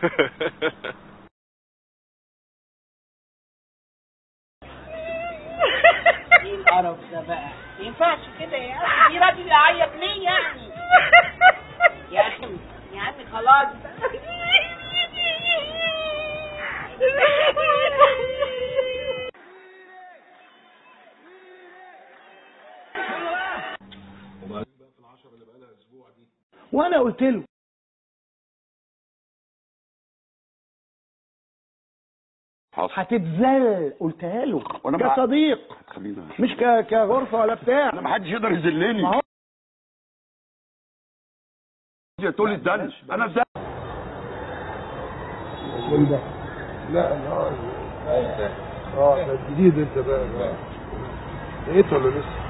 ايه القرف ده بقى ما ينفعش كده يا اخي في راجل يعيط ليه يعني يا اخي يا عمي خلاص وانا قلت له حصل هتتذل قلتها له وأنا مع- كصديق خلينا مش ك... كغرفه ولا بتاع انا ما حدش يقدر يذلني ما هو تقول لي اتدل انا اتدل لا لا اه ده جديد انت بقى لقيت ولا لسه؟